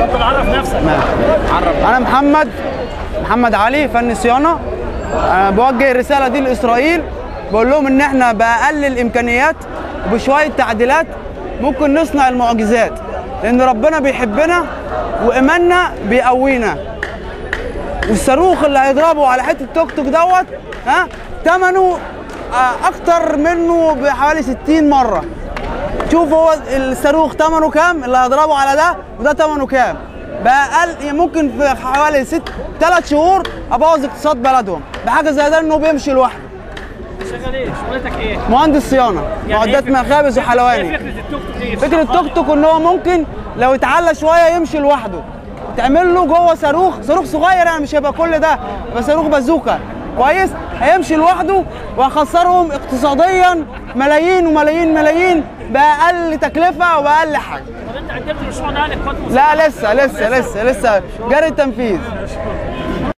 اتفضل عرف نفسك انا محمد محمد علي فني صيانه أنا بوجه الرساله دي لاسرائيل بقول لهم ان احنا باقل الامكانيات وبشويه تعديلات ممكن نصنع المعجزات لان ربنا بيحبنا وايماننا بيقوينا والصاروخ اللي هيضربه على حته توك توك دوت ها ثمنه آه، اكتر منه بحوالي 60 مره شوف هو الصاروخ ثمنه كام اللي هيضربه على ده وده ثمنه كام بأقل يعني ممكن في حوالي ست ثلاث شهور ابوظ اقتصاد بلدهم بحاجه زي ده انه بيمشي لوحده شغال ايه شغلتك ايه مهندس صيانه يعني معدات إيه فكرة- مخابز ايه وحلواني فكره التوك توك دي فكره التوك توك ان هو ممكن لو اتعلى شويه يمشي لوحده تعمل له جوه صاروخ صاروخ صغير يعني مش هيبقى كل ده يبقى صاروخ بازوكا كويس هيمشي لوحده وهخسرهم اقتصاديا ملايين وملايين ملايين باقل تكلفه وباقل حاجه طب انت قدمت المشروع ده للقوات لا لسه لسه لسه لسه جاري التنفيذ